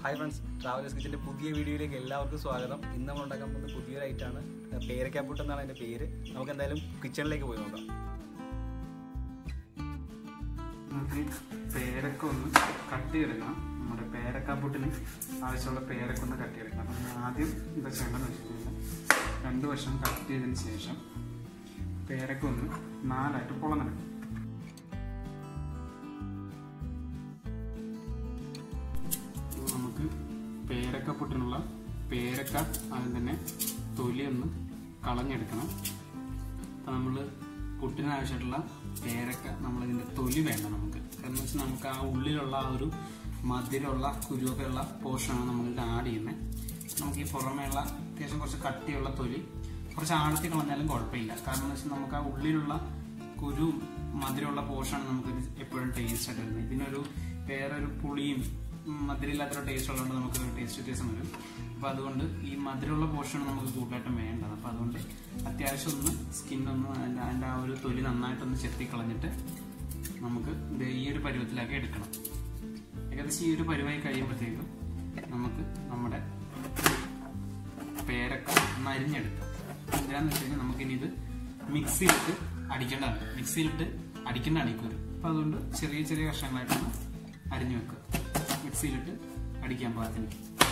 Hi friends travellers കിച്ചൻ്റെ പുതിയ വീഡിയോയിലേക്ക് എല്ലാവർക്കും സ്വാഗതം ഇന്ന് നമ്മൾ ഉണ്ടാക്കാൻ പോകുന്ന പുതിയൊരു ഐറ്റാണ് പേരക്കാപ്പുട്ട് എന്നാണ് അതിൻ്റെ പേര് നമുക്ക് എന്തായാലും കിച്ചണിലേക്ക് പോയി നോക്കാം നമുക്ക് പേരക്ക ഒന്ന് കട്ട് ചെയ്തെടുക്കണം നമ്മുടെ പേരക്കാപ്പുട്ടിന് ആവശ്യമുള്ള പേരക്ക ഒന്ന് കട്ട് ചെയ്തെടുക്കണം അപ്പം നമ്മൾ ആദ്യം എന്താ ചെയ്യേണ്ടതെന്ന് വെച്ചിട്ടുണ്ടെങ്കിൽ രണ്ട് വശം കട്ട് ചെയ്തതിന് ശേഷം പേരക്ക ഒന്ന് നാലായിട്ട് പൊളന്നെടുക്കും ഇനി നമുക്ക് പേരക്കപ്പുട്ടിനുള്ള പേരക്ക ആദ്യം തന്നെ തൊലി ഒന്ന് കളഞ്ഞെടുക്കണം അപ്പം നമ്മൾ പുട്ടിന് ആവശ്യമായിട്ടുള്ള പേരക്ക നമ്മൾ ഇതിന്റെ തൊലി വേണ്ട നമുക്ക് കാരണം വെച്ചാൽ നമുക്ക് ആ ഉള്ളിലുള്ള ആ ഒരു മധുരമുള്ള കുരുവൊക്കെ ഉള്ള പോർഷനാണ് നമ്മൾ ഇത് ആഡ് ചെയ്യുന്നത് നമുക്ക് ഈ പുറമേയുള്ള അത്യാവശ്യം കുറച്ച് കട്ടിയുള്ള തൊലി കുറച്ച് ആഴത്തിൽ കളഞ്ഞാലും കുഴപ്പമില്ല കാരണം എന്ന് വെച്ചാൽ നമുക്ക് ആ ഉള്ളിലുള്ള കുരു മധുരമുള്ള പോർഷനാണ് നമുക്ക് ഇത് എപ്പോഴും ടേസ്റ്റ് ആയിട്ട് വരുന്നത് ഇതിനൊരു വേറൊരു പുളിയും ഉം, മധുരമില്ലാത്തൊരു ടേസ്റ്റ് ഉള്ളതുകൊണ്ട് നമുക്ക് ടേസ്റ്റ് വ്യത്യാസം വരും അപ്പോൾ അതുകൊണ്ട് ഈ മധുരമുള്ള പോർഷൻ നമുക്ക് കൂടുതലായിട്ടും വേണ്ടത് അപ്പോൾ അതുകൊണ്ട് അത്യാവശ്യം ഒന്ന് സ്കിന്നൊന്ന് അതിൻ്റെ അതിൻ്റെ ആ ഒരു തൊലി നന്നായിട്ടൊന്ന് ചെത്തി കളഞ്ഞിട്ട് നമുക്ക് ഇത് ഈ ഒരു പരുവത്തിലാക്കി എടുക്കണം ഏകദേശം ഈ ഒരു പരുവായി കഴിയുമ്പോഴത്തേക്കും നമുക്ക് നമ്മുടെ പേരക്ക ഒന്ന് അരിഞ്ഞെടുക്കാം എന്തിനാന്ന് വെച്ച് കഴിഞ്ഞാൽ നമുക്കിനി ഇത് മിക്സിയിലിട്ട് അടിക്കേണ്ടതാണ് മിക്സിയിലിട്ട് അടിക്കേണ്ടതാണ് ഈ കുരു അപ്പോൾ അതുകൊണ്ട് ചെറിയ ചെറിയ കഷ്ണങ്ങളായിട്ടൊന്ന് അരിഞ്ഞു വെക്കുക മിക്സിയിലിട്ട് അടിക്കാൻ പാകത്തിന്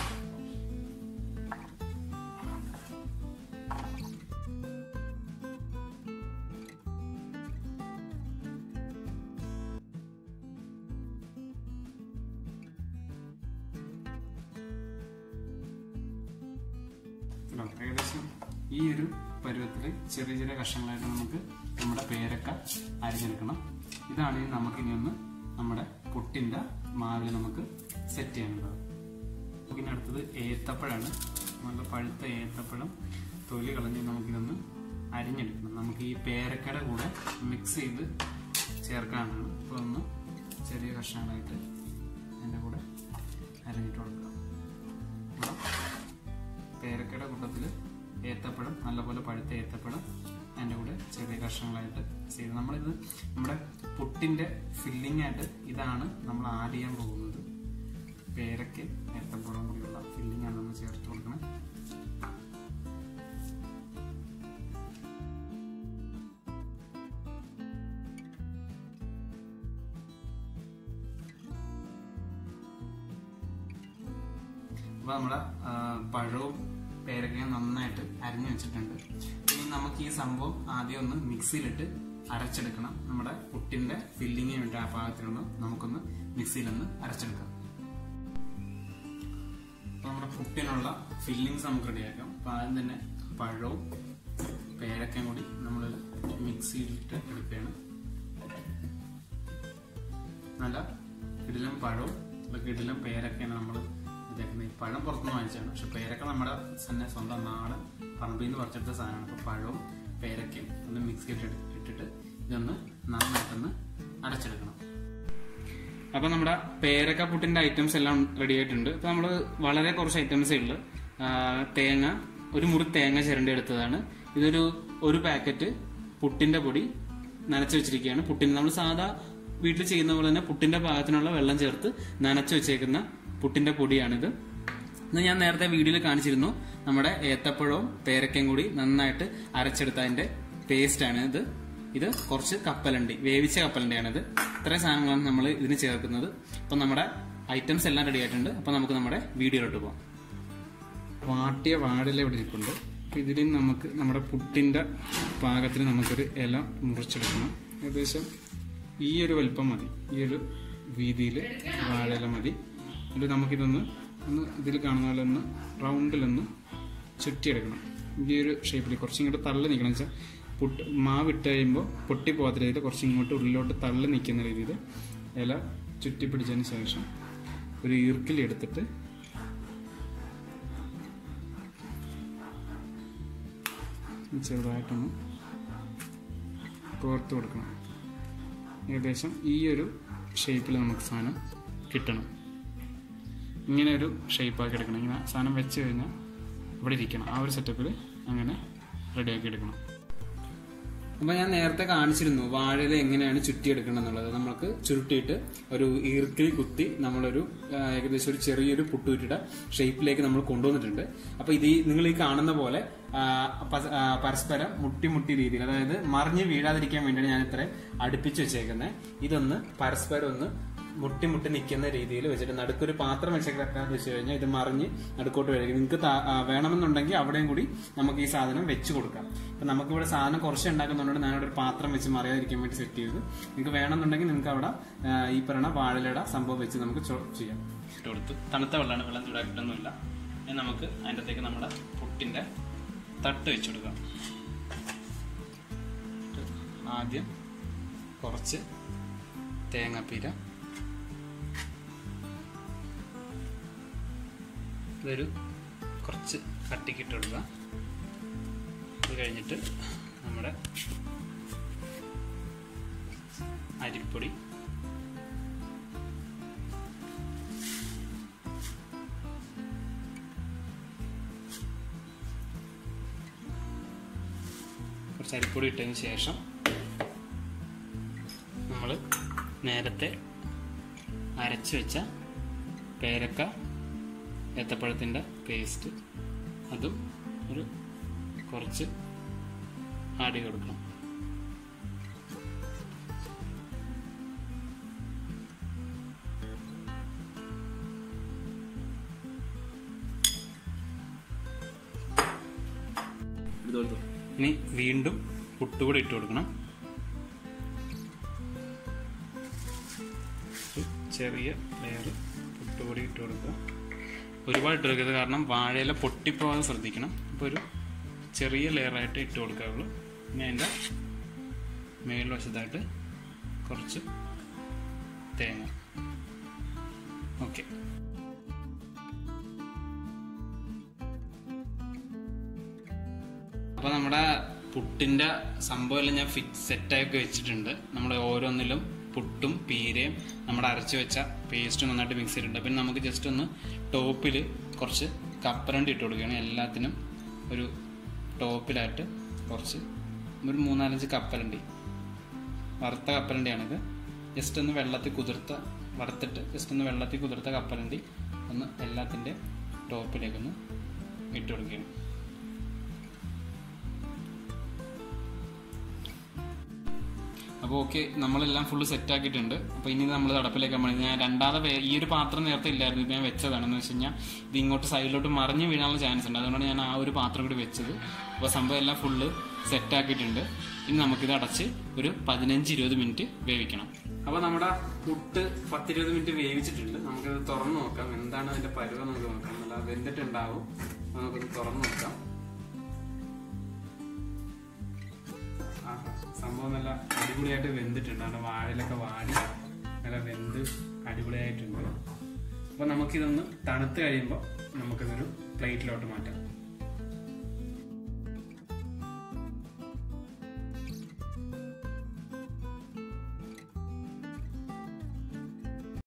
ഉണ്ടോ? ഏകദേശം ഈ ഒരു പരുവത്തിൽ ചെറിയ ചെറിയ കഷ്ണങ്ങളായിട്ട് നമുക്ക് നമ്മുടെ പേരക്ക അരിഞ്ഞെടുക്കണം ഇതാണ് ഇനി നമുക്ക് ഇനി ഒന്ന് നമ്മുടെ പുട്ടിന്റെ മാവിൽ നമുക്ക് സെറ്റ് ചെയ്യാനുള്ളത് നമുക്കിനി അടുത്തത് ഏത്തപ്പഴമാണ് നല്ല പഴുത്ത ഏത്തപ്പഴം തൊലി കളഞ്ഞ് നമുക്കിതൊന്ന് അരിഞ്ഞെടുക്കണം നമുക്ക് ഈ പേരക്കയുടെ കൂടെ മിക്സ് ചെയ്ത് ചേർക്കാനാണ് അപ്പോൾ ഒന്ന് ചെറിയ കഷ്ണങ്ങളായിട്ട് അതിൻ്റെ കൂടെ അരിഞ്ഞിട്ട് കൊടുക്കുക അപ്പോൾ പേരക്കയുടെ കൂട്ടത്തിൽ ഏത്തപ്പഴം നല്ലപോലെ പഴുത്ത ഏത്തപ്പഴം അതിൻ്റെ കൂടെ ചെറിയ കഷ്ണങ്ങളായിട്ട് ചെയ്ത് നമ്മളിത് നമ്മുടെ പുട്ടിൻ്റെ ഫില്ലിംഗ് ആയിട്ട് ഇതാണ് നമ്മൾ ആഡ് ചെയ്യാൻ പോകുന്നത് പേരയ്ക്ക് ഏത്തപ്പഴം കൂടിയുള്ള ഫില്ലിംഗ് ആണ് നമ്മൾ ചേർത്ത് കൊടുക്കണം അപ്പൊ നമ്മുടെ ആ, പഴവും പേരക്കയും നന്നായിട്ട് അരിഞ്ഞു വെച്ചിട്ടുണ്ട് ഇനി നമുക്ക് ഈ സംഭവം ആദ്യം ഒന്ന് മിക്സിയിലിട്ട് അരച്ചെടുക്കണം നമ്മുടെ പുട്ടിന്റെ ഫില്ലിങ്ങിന് വേണ്ടി ആ പാകത്തിനൊന്ന് നമുക്കൊന്ന് മിക്സിയിലൊന്ന് അരച്ചെടുക്കാം അപ്പൊ നമ്മുടെ പുട്ടിനുള്ള ഫില്ലിങ്സ് നമുക്ക് റെഡിയാക്കാം അപ്പൊ ആദ്യം തന്നെ പഴവും പേരക്കയും കൂടി നമ്മൾ മിക്സിയിലിട്ട് എടുക്കുകയാണ് നല്ല കിടിലം പഴവും നല്ല കിടിലം പേരൊക്കെയാണ് നമ്മൾ ഇതേക്കുന്നത് ഈ പഴം പുറത്തുനിന്ന് വാങ്ങിച്ചാണ് പക്ഷെ പേരക്ക നമ്മുടെ തന്നെ സ്വന്തം നാടൻ പറമ്പിൽ നിന്ന് പറിച്ചെടുത്ത സാധനമാണ് അപ്പോൾ പഴവും പേരക്കയും ഒന്ന് മിക്സ് ചെയ്തിട്ട് ഇട്ടിട്ട് ഇതൊന്ന് നന്നായിട്ടൊന്ന് അടച്ചെടുക്കണം അപ്പൊ നമ്മുടെ പേരക്ക പുട്ടിന്റെ ഐറ്റംസ് എല്ലാം റെഡി ആയിട്ടുണ്ട് ഇപ്പൊ നമ്മൾ വളരെ കുറച്ച് ഐറ്റംസേ ഉള്ളു ആ, തേങ്ങ ഒരു മുറി തേങ്ങ ചിരണ്ടി എടുത്തതാണ് ഇതൊരു ഒരു പാക്കറ്റ് പുട്ടിന്റെ പൊടി നനച്ചു വെച്ചിരിക്കുകയാണ് പുട്ടിന് നമ്മൾ സാധാ വീട്ടിൽ ചെയ്യുന്ന പോലെ തന്നെ പുട്ടിന്റെ പാകത്തിനുള്ള വെള്ളം ചേർത്ത് നനച്ചു വെച്ചേക്കുന്ന പുട്ടിന്റെ പൊടിയാണിത് ഇന്ന് ഞാൻ നേരത്തെ വീഡിയോയിൽ കാണിച്ചിരുന്നു നമ്മുടെ ഏത്തപ്പഴവും പേരക്കയും കൂടി നന്നായിട്ട് അരച്ചെടുത്ത അതിന്റെ പേസ്റ്റ് ആണ് ഇത് ഇത് കുറച്ച് കപ്പലണ്ടി വേവിച്ച കപ്പലണ്ടിയാണിത് ഇത്രയും സാധനങ്ങളാണ് നമ്മൾ ഇതിന് ചേർക്കുന്നത് അപ്പം നമ്മുടെ ഐറ്റംസ് എല്ലാം റെഡി ആയിട്ടുണ്ട് അപ്പം നമുക്ക് നമ്മുടെ വീഡിയോയിലോട്ട് പോകാം വാട്ടിയ വാഴയില ഇവിടെ ഇരിപ്പുണ്ട് അപ്പം ഇതിൽ നമുക്ക് നമ്മുടെ പുട്ടിൻ്റെ പാകത്തിന് നമുക്കൊരു ഇല മുറിച്ചെടുക്കണം ഏകദേശം ഈ ഒരു വലിപ്പം മതി ഈ ഒരു വീതിയിൽ വാഴയില മതി എന്നിട്ട് നമുക്കിതൊന്ന് ഒന്ന് ഇതിൽ കാണുന്ന പോലെ ഒന്ന് റൗണ്ടിലൊന്ന് ചുറ്റിയെടുക്കണം ഈ ഒരു ഷേപ്പിൽ കുറച്ചും ഇങ്ങോട്ട് തള്ളി നിൽക്കണം വെച്ചാൽ പുട്ട് മാവ് ഇട്ട് കഴിയുമ്പോൾ പൊട്ടി പോകാത്ത രീതിയിൽ കുറച്ച് ഇങ്ങോട്ട് ഉള്ളിലോട്ട് തള്ളി നിൽക്കുന്ന രീതിയിൽ ഇല ചുറ്റി പിടിച്ചതിന് ശേഷം ഒരു ഈർക്കിൽ എടുത്തിട്ട് ചെറുതായിട്ടൊന്ന് കോർത്ത് കൊടുക്കണം ഏകദേശം ഈ ഒരു ഷേപ്പിൽ നമുക്ക് സാധനം കിട്ടണം ഇങ്ങനെ ഒരു ഷേപ്പാക്കി എടുക്കണം ഇങ്ങനെ സാധനം വെച്ച് കഴിഞ്ഞാൽ ഇവിടെ ഇരിക്കണം ആ ഒരു സെറ്റപ്പിൽ അങ്ങനെ റെഡിയാക്കി എടുക്കണം അപ്പൊ ഞാൻ നേരത്തെ കാണിച്ചിരുന്നു വാഴയില എങ്ങനെയാണ് ചുറ്റിയെടുക്കണം എന്നുള്ളത് നമുക്ക് ചുരുട്ടിയിട്ട് ഒരു ഈർക്കിൽ കുത്തി നമ്മളൊരു ആ, ഏകദേശം ഒരു ചെറിയൊരു പുട്ടുകുറ്റിയുടെ ഷേപ്പിലേക്ക് നമ്മൾ കൊണ്ടുവന്നിട്ടുണ്ട് അപ്പൊ ഇത് ഈ- നിങ്ങൾ ഈ കാണുന്ന പോലെ ആ, പ- ആ, പരസ്പരം മുട്ടി മുട്ടി രീതിയിൽ അതായത് മറിഞ്ഞ് വീഴാതിരിക്കാൻ വേണ്ടിയാണ് ഞാൻ ഇത്രയും അടുപ്പിച്ച് വെച്ചേക്കുന്നത് ഇതൊന്ന് പരസ്പരം ഒന്ന് മുട്ടി മുട്ടി നിൽക്കുന്ന രീതിയിൽ വെച്ചിട്ട് നടുക്കൊരു പാത്രം വെച്ചേക്കാന്ന് വെച്ച് കഴിഞ്ഞാൽ ഇത് മറിഞ്ഞ് നടുക്കോട്ട് വരും നിങ്ങൾക്ക് താ- ആ, വേണമെന്നുണ്ടെങ്കിൽ അവിടെയും കൂടി നമുക്ക് ഈ സാധനം വെച്ച് കൊടുക്കാം അപ്പൊ നമുക്കിവിടെ സാധനം കുറച്ച് ഉണ്ടാക്കുന്നുണ്ട് ഞാനിവിടെ ഒരു പാത്രം വെച്ച് മറിയാതിരിക്കാൻ വേണ്ടി സെറ്റ് ചെയ്തത് നിങ്ങൾക്ക് വേണമെന്നുണ്ടെങ്കിൽ നിങ്ങൾക്ക് അവിടെ ആ, ഈ പറയുന്ന വാഴലയുടെ സംഭവം വെച്ച് നമുക്ക് ചോ- ചെയ്യാം ഇട്ട് കൊടുത്ത് തണുത്ത വെള്ളമാണ് വെള്ളം ചൂടാക്കിയിട്ടൊന്നുമില്ല ഇനി നമുക്ക് അതിൻ്റെ അകത്തേക്ക് നമ്മുടെ പുട്ടിന്റെ തട്ട് വെച്ച് കൊടുക്കാം ആദ്യം കുറച്ച് തേങ്ങാപ്പീര ഇതൊരു കുറച്ച് കട്ടിക്കിട്ട് കൊടുക്കുക ഇത് കഴിഞ്ഞിട്ട് നമ്മുടെ അരിപ്പൊടി കുറച്ച് അരിപ്പൊടി ഇട്ടതിന് ശേഷം നമ്മൾ നേരത്തെ അരച്ച് വെച്ച പേരക്ക ഏത്തപ്പഴത്തിൻ്റെ പേസ്റ്റ് അതും ഒരു കുറച്ച് ആഡ് ചെയ്ത് കൊടുക്കണം ഇനി വീണ്ടും പുട്ടുകൂടി ഇട്ട് കൊടുക്കണം ഒരു ചെറിയ ലെയർ പുട്ടുപൊടി ഇട്ട് കൊടുക്കുക ഒരുപാട് ഇട്ട് കൊടുക്കരുത് കാരണം വാഴയില പൊട്ടിപ്പോകാതെ ശ്രദ്ധിക്കണം അപ്പോൾ ഒരു ചെറിയ ലെയറായിട്ട് ഇട്ട് കൊടുക്കാവുള്ളൂ ഇനി അതിൻ്റെ മേൽ വശത്തായിട്ട് കുറച്ച് തേങ്ങ ഓക്കെ അപ്പോൾ നമ്മുടെ പുട്ടിൻ്റെ സംഭവമെല്ലാം ഞാൻ ഫിറ്റ് സെറ്റാക്കി വെച്ചിട്ടുണ്ട് നമ്മൾ ഓരോന്നിലും പുട്ടും പീരയും നമ്മുടെ അരച്ച് വെച്ച പേസ്റ്റ് നന്നായിട്ട് മിക്സ് ചെയ്തിട്ടുണ്ട് പിന്നെ നമുക്ക് ജസ്റ്റ് ഒന്ന് ടോപ്പിൽ കുറച്ച് കപ്പരണ്ടി ഇട്ട് കൊടുക്കുകയാണ് എല്ലാത്തിനും ഒരു ടോപ്പിലായിട്ട് കുറച്ച് ഒരു മൂന്നാലഞ്ച് കപ്പലണ്ടി വറുത്ത കപ്പലണ്ടിയാണിത് ജസ്റ്റ് ഒന്ന് വെള്ളത്തിൽ കുതിർത്ത വറുത്തിട്ട് ജസ്റ്റ് ഒന്ന് വെള്ളത്തിൽ കുതിർത്ത കപ്പലണ്ടി ഒന്ന് എല്ലാത്തിൻ്റെ ടോപ്പിലേക്കൊന്ന് ഇട്ട് കൊടുക്കുകയാണ് അപ്പോൾ ഓക്കെ നമ്മളെല്ലാം ഫുള്ള് സെറ്റ് ആക്കിയിട്ടുണ്ട് അപ്പോൾ ഇനി നമ്മൾ തടപ്പിലേക്ക് നമ്മൾ ഞാൻ രണ്ടാമത് വേ- ഈ ഒരു പാത്രം നേരത്തെ ഇല്ലായിരുന്നു ഇത് ഞാൻ വെച്ചതാണെന്ന് വെച്ച് കഴിഞ്ഞാൽ ഇത് ഇങ്ങോട്ട് സൈഡിലോട്ട് മറിഞ്ഞ് വീഴാനുള്ള ചാൻസ് ഉണ്ട് അതുകൊണ്ടാണ് ഞാൻ ആ ഒരു പാത്രം കൂടി വെച്ചത് അപ്പോൾ സംഭവം എല്ലാം ഫുള്ള് സെറ്റ് ആക്കിയിട്ടുണ്ട് ഇനി നമുക്കിത് അടച്ച് ഒരു പതിനഞ്ച് ഇരുപത് മിനിറ്റ് വേവിക്കണം അപ്പോൾ നമ്മുടെ പുട്ട് പത്തിരുപത് മിനിറ്റ് വേവിച്ചിട്ടുണ്ട് നമുക്കിത് തുറന്നു നോക്കാം എന്താണ് അതിന്റെ പരുവം നമുക്ക് നോക്കാം നല്ല വെന്തിട്ടുണ്ടാവും അപ്പോൾ നമുക്കിത് തുറന്നു നോക്കാം ആഹാ, സംഭവം നല്ല അടിപൊളിയായിട്ട് വെന്തിട്ടുണ്ട് അവിടെ വാഴയിലൊക്കെ വാടി നല്ല വെന്ത് അടിപൊളിയായിട്ടുണ്ട് അപ്പൊ നമുക്കിതൊന്ന് തണുത്ത് കഴിയുമ്പോൾ നമുക്കിതൊരു പ്ലേറ്റിലോട്ട് മാറ്റാം